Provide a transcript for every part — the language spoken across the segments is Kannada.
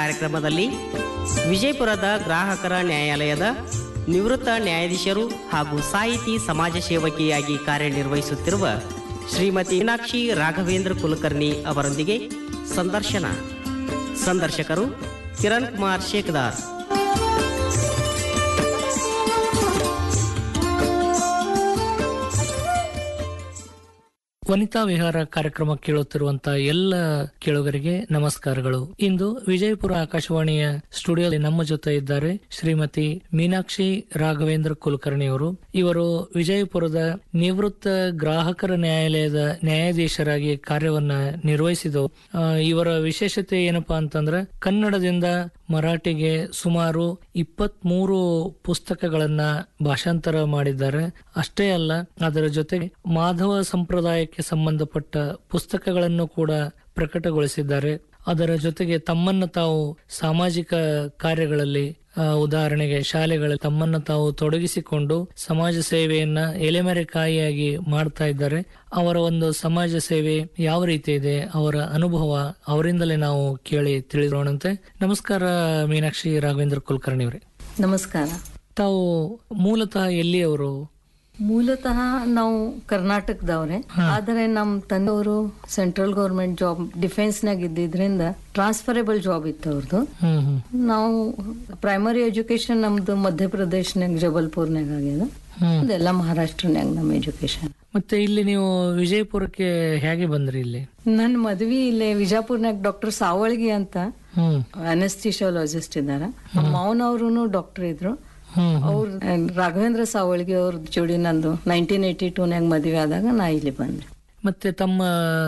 ಕಾರ್ಯಕ್ರಮದಲ್ಲಿ ವಿಜಯಪುರದ ಗ್ರಾಹಕರ ನ್ಯಾಯಾಲಯದ ನಿವೃತ್ತ ನ್ಯಾಯಾಧೀಶರು ಹಾಗೂ ಸಾಹಿತಿ ಸಮಾಜ ಸೇವಕಿಯಾಗಿ ಕಾರ್ಯನಿರ್ವಹಿಸುತ್ತಿರುವ ಶ್ರೀಮತಿ ಮೀನಾಕ್ಷಿ ರಾಘವೇಂದ್ರ ಕುಲಕರ್ಣಿ ಅವರೊಂದಿಗೆ ಸಂದರ್ಶನ ಸಂದರ್ಶಕರು ಕಿರಣ್ ಕುಮಾರ್ ಶೇಖದಾರ್ ವನಿತಾ ವಿಹಾರ ಕಾರ್ಯಕ್ರಮ ಕೇಳುತ್ತಿರುವಂತಹ ಎಲ್ಲ ಕೇಳುಗರಿಗೆ ನಮಸ್ಕಾರಗಳು ಇಂದು ವಿಜಯಪುರ ಆಕಾಶವಾಣಿಯ ಸ್ಟುಡಿಯೋದಲ್ಲಿ ನಮ್ಮ ಜೊತೆ ಇದ್ದಾರೆ ಶ್ರೀಮತಿ ಮೀನಾಕ್ಷಿ ರಾಘವೇಂದ್ರ ಕುಲಕರ್ಣಿ ಅವರು ಇವರು ವಿಜಯಪುರದ ನಿವೃತ್ತ ಗ್ರಾಹಕರ ನ್ಯಾಯಾಲಯದ ನ್ಯಾಯಾಧೀಶರಾಗಿ ಕಾರ್ಯವನ್ನ ನಿರ್ವಹಿಸಿದವು ಆ, ಇವರ ವಿಶೇಷತೆ ಏನಪ್ಪಾ ಅಂತಂದ್ರೆ ಕನ್ನಡದಿಂದ ಮರಾಠಿಗೆ ಸುಮಾರು ಇಪ್ಪತ್ತ್ ಮೂರು ಪುಸ್ತಕಗಳನ್ನ ಭಾಷಾಂತರ ಮಾಡಿದ್ದಾರೆ ಅಷ್ಟೇ ಅಲ್ಲ ಅದರ ಜೊತೆಗೆ ಮಾಧವ ಸಂಪ್ರದಾಯಕ್ಕೆ ಸಂಬಂಧಪಟ್ಟ ಪುಸ್ತಕಗಳನ್ನು ಕೂಡ ಪ್ರಕಟಗೊಳಿಸಿದ್ದಾರೆ ಅದರ ಜೊತೆಗೆ ತಮ್ಮನ್ನು ತಾವು ಸಾಮಾಜಿಕ ಕಾರ್ಯಗಳಲ್ಲಿ ಆ, ಉದಾಹರಣೆಗೆ ಶಾಲೆಗಳಲ್ಲಿ ತಮ್ಮನ್ನು ತಾವು ತೊಡಗಿಸಿಕೊಂಡು ಸಮಾಜ ಸೇವೆಯನ್ನ ಎಲೆಮರೆಕಾಯಿಯಾಗಿ ಮಾಡ್ತಾ ಇದ್ದಾರೆ ಅವರ ಒಂದು ಸಮಾಜ ಸೇವೆ ಯಾವ ರೀತಿ ಇದೆ ಅವರ ಅನುಭವ ಅವರಿಂದಲೇ ನಾವು ಕೇಳಿ ತಿಳಿದೋಣಂತೆ ನಮಸ್ಕಾರ ಮೀನಾಕ್ಷಿ ರಾಘವೇಂದ್ರ ಕುಲಕರ್ಣಿ ಅವರೇ ನಮಸ್ಕಾರ ತಾವು ಮೂಲತಃ ಎಲ್ಲಿಯವರು ಮೂಲತಃ ನಾವು ಕರ್ನಾಟಕದವ್ರೆ ಆದರೆ ನಮ್ ತಂದೆಯವರು ಸೆಂಟ್ರಲ್ ಗೌರ್ಮೆಂಟ್ ಜಾಬ್ ಡಿಫೆನ್ಸ್ ನಾಗ ಇದ್ದಿದ್ರಿಂದ ಟ್ರಾನ್ಸ್ಫರೇಬಲ್ ಜಾಬ್ ಇತ್ತು ಅವ್ರದ್ದು ಹ್ಮ್ ಹ್ಮ್ ನಾವು ಪ್ರೈಮರಿ ಎಜುಕೇಶನ್ ನಮ್ದು ಮಧ್ಯಪ್ರದೇಶ್ನಾಗ ಜಬಲ್ಪುರ್ನಾಗ ಆಗ್ಯದ ಹ್ಮ್ ಅದೆಲ್ಲ ಮಹಾರಾಷ್ಟ್ರನ್ಯಾಗ ನಮ್ಮ ಎಜುಕೇಶನ್ ಮತ್ತೆ ಇಲ್ಲಿ ನೀವು ವಿಜಯಪುರಕ್ಕೆ ಹೇಗೆ ಬಂದ್ರಿ ಇಲ್ಲಿ ನನ್ನ ಮದ್ವಿ ಇಲ್ಲೇ ವಿಜಾಪುರ್ನಾಗ ಡಾಕ್ಟರ್ ಸಾವಳ್ಗಿ ಅಂತ ಹ್ಮ್ ಅನೆಸ್ಥಿಶಿಯಾಲಜಿಸ್ಟ್ ಇದಾರ ನಮ್ಮ ಮಾವನವ್ರು ಡಾಕ್ಟರ್ ಇದ್ರು ಹ್ಮ್ ಅವ್ರ ರಾಘವೇಂದ್ರ ಸಾವಳ್ಗಿ ಅವ್ರ ಜೋಡಿ ನಂದು ನೈನ್ಟೀನ್ ಏಯ್ಟಿ ಟೂನ್ಯಾಗ ಮದ್ವೆ ಆದಾಗ ನಾ ಇಲ್ಲಿ ಬಂದೆ ಮತ್ತೆ ತಮ್ಮ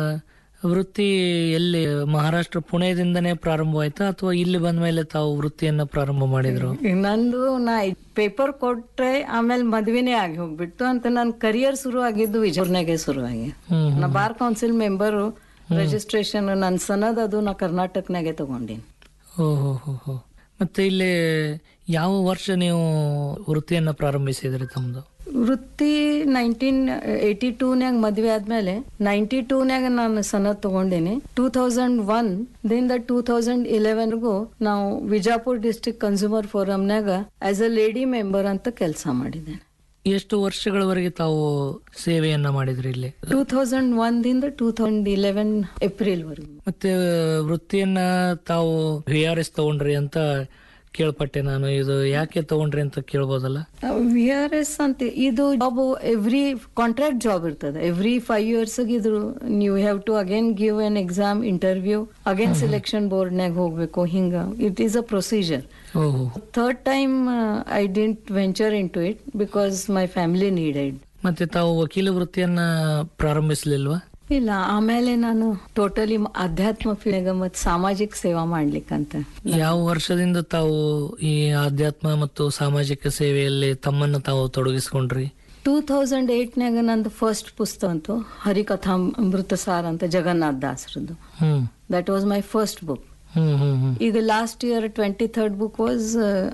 ವೃತ್ತಿ ಎಲ್ಲಿ ಮಹಾರಾಷ್ಟ್ರ ಪುಣೆದಿಂದನೇ ಪ್ರಾರಂಭವಾಯ್ತಾ ಅಥವಾ ಇಲ್ಲಿ ಬಂದ ಮೇಲೆ ತಾವು ವೃತ್ತಿಯನ್ನ ಪ್ರಾರಂಭ ಮಾಡಿದ್ರು ಈಗ ನಂದು ನಾ ಪೇಪರ್ ಕೊಟ್ರೆ ಆಮೇಲೆ ಮದ್ವೆನೇ ಆಗಿ ಹೋಗ್ಬಿಟ್ಟು ಅಂತ ನನ್ನ ಕರಿಯರ್ ಶುರು ಆಗಿದ್ದು ವಿಜಯಪುರ್ನಾಗೆ ಶುರು ಆಗಿ ಹ್ಮ್ ನಾ ಬಾರ್ ಕೌನ್ಸಿಲ್ ಮೆಂಬರು ರಿಜಿಸ್ಟ್ರೇಷನ್ ನನ್ನ ಸನದ್ ಅದು ನಾ ಕರ್ನಾಟಕನಾಗೆ ತಗೊಂಡಿನಿ ಹೋ ಹೋ ಹೋ ಹೋ ಮತ್ತೆ ಇಲ್ಲಿ ಯಾವ ವರ್ಷ ನೀವು ವೃತ್ತಿಯನ್ನ ಪ್ರಾರಂಭಿಸಿದ್ರಿ ತಮ್ಮದು ವೃತ್ತಿ ನೈನ್ಟೀನ್ ಏಯ್ಟಿ ಟೂನ್ಯಾಗ ಮದ್ವೆ ಆದ್ಮೇಲೆ ನೈನ್ಟಿ ಟೂನ್ಯಾಗ ನಾನು ಸನದ್ ತಗೊಂಡಿನಿ ಟೂ ತೌಸಂಡ್ ಒನ್ ದಿಂದ ಟೂ ತೌಸಂಡ್ ಇಲೆವೆನ್ಗೂ ನಾವು ವಿಜಾಪುರ್ ಡಿಸ್ಟ್ರಿಕ್ಟ್ ಕನ್ಸ್ಯೂಮರ್ ಫೋರಮ್ನಾಗ ಆಸ್ ಅ ಲೇಡಿ ಮೆಂಬರ್ ಅಂತ ಕೆಲಸ ಮಾಡಿದ್ದೇನೆ ಎಷ್ಟು ವರ್ಷಗಳವರೆಗೆ ತಾವು ಸೇವೆಯನ್ನ ಮಾಡಿದ್ರಿ ಇಲ್ಲಿ ಟೂ ತೌಸಂಡ್ ಒನ್ ದಿಂದ ಟೂ ತೌಸಂಡ್ ಇಲೆವೆನ್ ಏಪ್ರಿಲ್ ವರೆಗೂ ಮತ್ತೆ ವೃತ್ತಿಯನ್ನ ತಾವು ವಿ ಆರ್ ಎಸ್ ತಗೊಂಡ್ರಿ ಅಂತ ಕೇಳ್ಪಟ್ಟೆ ನಾನು ಇದು ಯಾಕೆ ತಗೊಂಡ್ರಿ ಅಂತ ಕೇಳ್ಬೋದಲ್ಲ ವಿ ಆರ್ ಎಸ್ ಅಂತ ಇದು ಜಾಬ್ ಎವ್ರಿ ಕಾಂಟ್ರಾಕ್ಟ್ ಜಾಬ್ ಇರ್ತದೆ ಎವ್ರಿ ಫೈವ್ ಇಯರ್ಸ್ ಇದು ನೀವು have to again give an exam interview again selection ಬೋರ್ಡ್ನಾಗ ಹೋಗ್ಬೇಕು ಹಿಂಗ ಇಟ್ ಈಸ್ ಅ ಪ್ರೊಸೀಜರ್ ಓಹೋ third time I didn't venture into it because my family needed ಮತ್ತೆ ತಾವು ವಕೀಲ ವೃತ್ತಿಯನ್ನ ಪ್ರಾರಂಭಿಸ್ಲಿಲ್ವಾ ಇಲ್ಲ ಆಮೇಲೆ ನಾನು ಟೋಟಲಿ ಅಧ್ಯಾತ್ಮ ಫೀಲ್ಡ್ ಮತ್ತು ಸಾಮಾಜಿಕ ಸೇವಾ ಮಾಡ್ಲಿಕ್ಕಂತ ಯಾವ ವರ್ಷದಿಂದ ತಾವು ಈ ಆಧ್ಯಾತ್ಮ ಮತ್ತು ಸಾಮಾಜಿಕ ಸೇವೆಯಲ್ಲಿ ತಮ್ಮನ್ನು ತಾವು ತೊಡಗಿಸ್ಕೊಂಡ್ರಿ ಟೂ ತೌಸಂಡ್ ಏಟ್ನಾಗ ನಂದು ಫಸ್ಟ್ ಪುಸ್ತಕ ಅಂತು ಹರಿಕಥಾ ಅಮೃತ ಸಾರ್ ಅಂತ ಜಗನ್ನಾಥ್ ದಾಸರದ್ದು hmm that was my first book hmm hmm hmm ಈಗ last year twenty third book was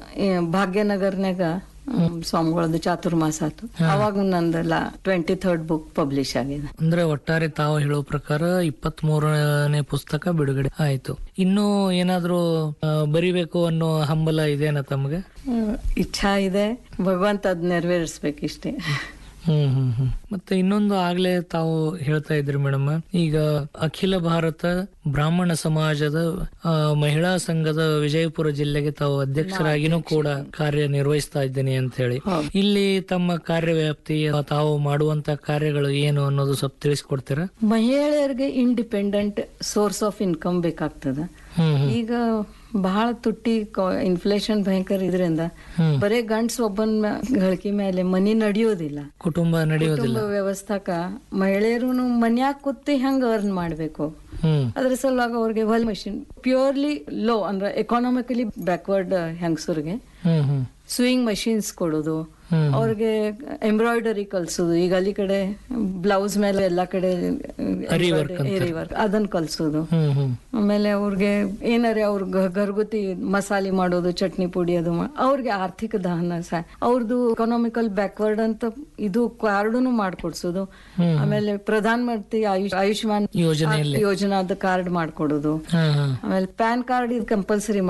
ಭಾಗ್ಯನಗರ್ನಾಗ ಹ್ಮ್, ಸ್ವಾಮಿಗಳದ್ದು ಚಾತುರ್ಮಾಸ ಆತು ಅವಾಗ ನಂದಲ್ಲ ಟ್ವೆಂಟಿ ಥರ್ಡ್ ಬುಕ್ ಪಬ್ಲಿಷ್ ಆಗಿದೆ ಅಂದ್ರೆ ಒಟ್ಟಾರೆ ತಾವು ಹೇಳೋ ಪ್ರಕಾರ ಇಪ್ಪತ್ತ್ ಮೂರನೇ ಪುಸ್ತಕ ಬಿಡುಗಡೆ ಆಯ್ತು ಇನ್ನು ಏನಾದ್ರೂ ಆ, ಬರಿಬೇಕು ಅನ್ನೋ ಹಂಬಲ ಇದೆನಾ ತಮ್ಗೆ ಹ್ಮ್, ಇಚ್ಛಾ ಇದೆ ಭಗವಂತ ಅದ್ ನೆರವೇರಿಸ್ಬೇಕಿಷ್ಟೇ ಹ್ಮ್ ಹ್ಮ್ ಹ್ಮ್ ಮತ್ತೆ ಇನ್ನೊಂದು ಆಗ್ಲೇ ತಾವು ಹೇಳ್ತಾ ಇದ್ರಿ ಮೇಡಮ್ ಈಗ ಅಖಿಲ ಭಾರತ ಬ್ರಾಹ್ಮಣ ಸಮಾಜದ ಆ, ಮಹಿಳಾ ಸಂಘದ ವಿಜಯಪುರ ಜಿಲ್ಲೆಗೆ ತಾವು ಅಧ್ಯಕ್ಷರಾಗಿನೂ ಕೂಡ ಕಾರ್ಯ ನಿರ್ವಹಿಸ್ತಾ ಇದ್ದೀನಿ ಅಂತ ಹೇಳಿ ಇಲ್ಲಿ ತಮ್ಮ ಕಾರ್ಯವ್ಯಾಪ್ತಿ ತಾವು ಮಾಡುವಂತ ಕಾರ್ಯಗಳು ಏನು ಅನ್ನೋದು ಸ್ವಲ್ಪ ತಿಳಿಸ್ಕೊಡ್ತೀರಾ ಮಹಿಳೆಯರಿಗೆ ಇಂಡಿಪೆಂಡೆಂಟ್ ಸೋರ್ಸ್ ಆಫ್ ಇನ್ಕಮ್ ಬೇಕಾಗ್ತದ ಹ್ಮ್ ಹ್ಮ್ ಈಗ ಬಹಳ ತುಟ್ಟಿ ಇನ್ಫ್ಲೇಷನ್ ಭಯಂಕರ ಇದರಿಂದ ಹ್ಮ್. ಬರೇ ಗಂಡ್ಸ್ ಒಬ್ಬನ್ ಮ್ಯಾ- ಗಳಿಕೆ ಮೇಲೆ ಮನಿ ನಡೆಯೋದಿಲ್ಲ ಕುಟುಂಬ ನಡೆಯೋದಿಲ್ಲ ಕುಟುಂಬ ವ್ಯವಸ್ಥಾಕ ಮಹಿಳೆಯರು ಮನ್ಯಾಗ ಕೂತಿ ಹೆಂಗ್ ಅರ್ನ್ ಮಾಡ್ಬೇಕು ಹ್ಮ್ ಅದ್ರ ಸಲುವಾಗಿ ಅವ್ರಿಗೆ ಹೊಲ್ ಮಷಿನ್ ಪ್ಯೂರ್ಲಿ ಲೋ ಅಂದ್ರೆ ಎಕಾನಮಿಕಲಿ ಬ್ಯಾಕ್ವರ್ಡ್ ಹೆಂಗಸರಿಗೆ ಹ್ಮ್ ಹ್ಮ್ ಸ್ವಿಂಗ್ ಮಷಿನ್ಸ್ ಕೊಡೋದು ಹ್ಮ್. ಅವ್ರಿಗೆ ಎಂಬ್ರಾಯ್ಡರಿ ಕಲ್ಸೋದು ಈಗ ಅಲ್ಲಿ ಕಡೆ ಬ್ಲೌಸ್ ಮೇಲೆ ಎಲ್ಲಾ ಕಡೆ Ari work ಅಂತಾರೆ. ವರ್ಕ್ ಅದನ್ನ ಕಲ್ಸೋದು ಹ್ಮ್ ಹ್ಮ್ ಆಮೇಲೆ ಅವ್ರಿಗೆ ಏನಾರೆ ಅವ್ರ ಗ- ಗರ್ಗುತಿ ಮಸಾಲೆ ಮಾಡೋದು ಚಟ್ನಿ ಪುಡಿ ಅದು ಮಾ- ಅವ್ರಿಗೆ ಆರ್ಥಿಕ ದಹನ ಸಹ ಅವ್ರದ್ದು ಎಕನಾಮಿಕಲ್ ಬ್ಯಾಕ್ವರ್ಡ್ ಅಂತ ಇದು ಕಾರ್ಡುನು ಮಾಡ್ಕೊಡ್ಸೋದು ಆಮೇಲೆ ಪ್ರಧಾನ ಮಂತ್ರಿ ಆಯುಷ್ ಆಯುಷ್ಮಾನ್ ಯೋಜನೆಯಲ್ಲಿ ಯೋಜನಾದ ಕಾರ್ಡ್ ಮಾಡ್ಕೊಡೋದು ಹಾ ಹಾ ಆಮೇಲೆ ಪ್ಯಾನ್ ಕಾರ್ಡ್ ಇದು ಕಂಪಲ್ಸರಿ